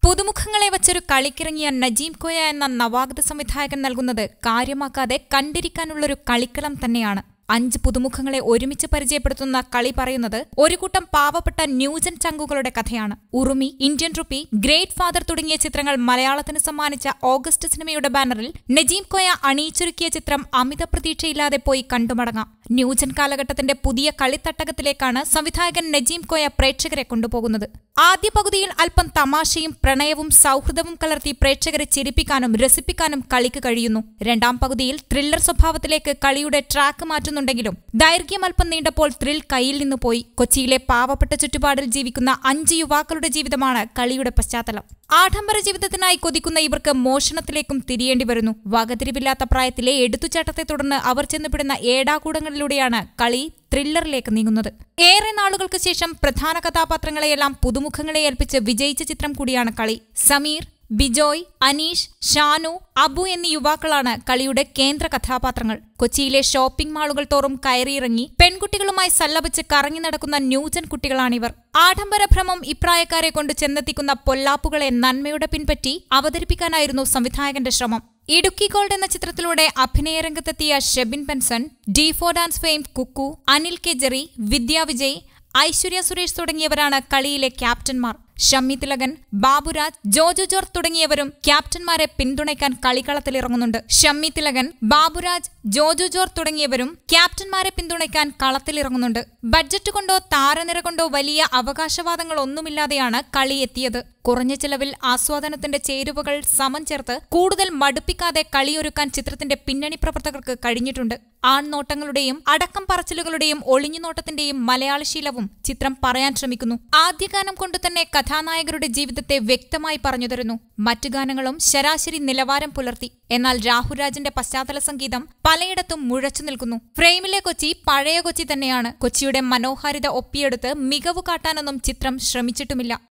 പുതുമുഖങ്ങളെ വച്ചൊരു കളിക്കിറങ്ങിയ നജീം കോയ എന്ന നവാഗത സംവിധായകൻ നൽകുന്നത് കാര്യമാക്കാതെ കണ്ടിരിക്കാനുള്ളൊരു കളിക്കളം തന്നെയാണ് അഞ്ച് പുതുമുഖങ്ങളെ ഒരുമിച്ച് പരിചയപ്പെടുത്തുന്ന കളി പറയുന്നത് ഒരു കൂട്ടം പാവപ്പെട്ട ന്യൂജൻ ചങ്കുകളുടെ കഥയാണ് Urumi Indian rupee great father തുടങ്ങിയ ചിത്രങ്ങൾ മലയാളത്തിന് സമ്മാനിച്ച ഓഗസ്റ്റ് സിനിമയുടെ ബാനറിൽ നജീം കോയ അണിയിച്ചൊരുക്കിയ ചിത്രം അമിത പ്രതീക്ഷയില്ലാതെ പോയി കണ്ടുമടങ്ങാം ന്യൂജൻ കാലഘട്ടത്തിന്റെ പുതിയ കളിത്തട്ടകത്തിലേക്കാണ് സംവിധായകൻ നജീം കോയ പ്രേക്ഷകരെ കൊണ്ടുപോകുന്നത് ആദ്യ പകുതിയിൽ അല്പം തമാശയും പ്രണയവും സൗഹൃദവും കലർത്തി പ്രേക്ഷകരെ ചിരിപ്പിക്കാനും രസിപ്പിക്കാനും കളിക്ക് കഴിയുന്നു രണ്ടാം പകുതിയിൽ ത്രില്ലർ സ്വഭാവത്തിലേക്ക് കളിയുടെ ട്രാക്ക് മാറ്റുന്നുണ്ടെങ്കിലും ദൈർഘ്യം അല്പം നീണ്ടപ്പോൾ ത്രിൽ കയ്യിൽ നിന്ന് പോയി കൊച്ചിയിലെ പാവപ്പെട്ട ചുറ്റുപാടിൽ ജീവിക്കുന്ന അഞ്ച് യുവാക്കളുടെ ജീവിതമാണ് കളിയുടെ പശ്ചാത്തലം ആഡംബര ജീവിതത്തിനായി കൊതിക്കുന്ന ഇവർക്ക് മോഷണത്തിലേക്കും തിരിയേണ്ടി വരുന്നു വകതിരിവില്ലാത്ത പ്രായത്തിലെ എടുത്തുചാട്ടത്തെ തുടർന്ന് അവർ ചെന്നുപെടുന്ന ഏടാകൂടങ്ങളിലൂടെയാണ് കളി ത്രില്ലറിലേക്ക് നീങ്ങുന്നത് ഏറെ നാളുകൾക്ക് ശേഷം പ്രധാന കഥാപാത്രങ്ങളെയെല്ലാം പുതുമുഖങ്ങളെ ഏൽപ്പിച്ച് വിജയിച്ച ചിത്രം കൂടിയാണ് കളി സമീർ ബിജോയ് അനീഷ് ഷാനു അബു എന്നീ യുവാക്കളാണ് കളിയുടെ കേന്ദ്ര കഥാപാത്രങ്ങൾ കൊച്ചിയിലെ ഷോപ്പിംഗ് മാളുകൾ തോറും കയറിയിറങ്ങി പെൺകുട്ടികളുമായി സല്ലപിച്ച് കറങ്ങി നടക്കുന്ന ന്യൂജൻ കുട്ടികളാണിവർ ആഡംബരഭ്രമം ഇപ്രായക്കാരെ കൊണ്ട് ചെന്നെത്തിക്കുന്ന പൊല്ലാപ്പുകളെ നന്മയുടെ പിൻപറ്റി അവതരിപ്പിക്കാനായിരുന്നു സംവിധായകന്റെ ശ്രമം ഇടുക്കി ഗോൾഡ് എന്ന ചിത്രത്തിലൂടെ അഭിനയ രംഗത്തെത്തിയ Shebin Benson D four dance fame Kukku Anil K Jerry Vidya Vijay Aishwarya Suresh തുടങ്ങിയവരാണ് കളിയിലെ ക്യാപ്റ്റന്മാർ ഷമ്മി തിലകൻ ബാബുരാജ് ജോജു ജോർജ് തുടങ്ങിയവരും ക്യാപ്റ്റന്മാരെ പിന്തുണയ്ക്കാൻ കളിക്കളത്തിലിറങ്ങുന്നുണ്ട് ഷമ്മി തിലകൻ ബാബുരാജ് ജോജു ജോർജ് തുടങ്ങിയവരും ക്യാപ്റ്റന്മാരെ പിന്തുണയ്ക്കാൻ കളത്തിലിറങ്ങുന്നുണ്ട് ബഡ്ജറ്റ് കൊണ്ടോ താരനിര കൊണ്ടോ വലിയ അവകാശവാദങ്ങളൊന്നുമില്ലാതെയാണ് കളി എത്തിയത് കുറഞ്ഞ ചെലവിൽ ആസ്വാദനത്തിന്റെ ചേരുവകൾ സമം ചേർത്ത് കൂടുതൽ മടുപ്പിക്കാതെ കളിയൊരുക്കാൻ ചിത്രത്തിന്റെ പിന്നണി പ്രവർത്തകർക്ക് കഴിഞ്ഞിട്ടുണ്ട് ആൺനോട്ടങ്ങളുടെയും അടക്കം പറച്ചിലുകളുടെയും ഒളിഞ്ഞുനോട്ടത്തിന്റെയും മലയാളശീലവും ചിത്രം പറയാൻ ശ്രമിക്കുന്നു ആദ്യഗാനം കൊണ്ട് തന്നെ കഥാനായകരുടെ ജീവിതത്തെ വ്യക്തമായി പറഞ്ഞുതരുന്നു മറ്റു ഗാനങ്ങളും ശരാശരി നിലവാരം പുലർത്തി എന്നാൽ രാഹുരാജിന്റെ പശ്ചാത്തല സംഗീതം പലയിടത്തും മുഴച്ചു നിൽക്കുന്നു ഫ്രെയിമിലെ കൊച്ചി പഴയ കൊച്ചി തന്നെയാണ് കൊച്ചിയുടെ മനോഹാരിത ഒപ്പിയെടുത്ത് മികവ് കാട്ടാനൊന്നും ചിത്രം ശ്രമിച്ചിട്ടുമില്ല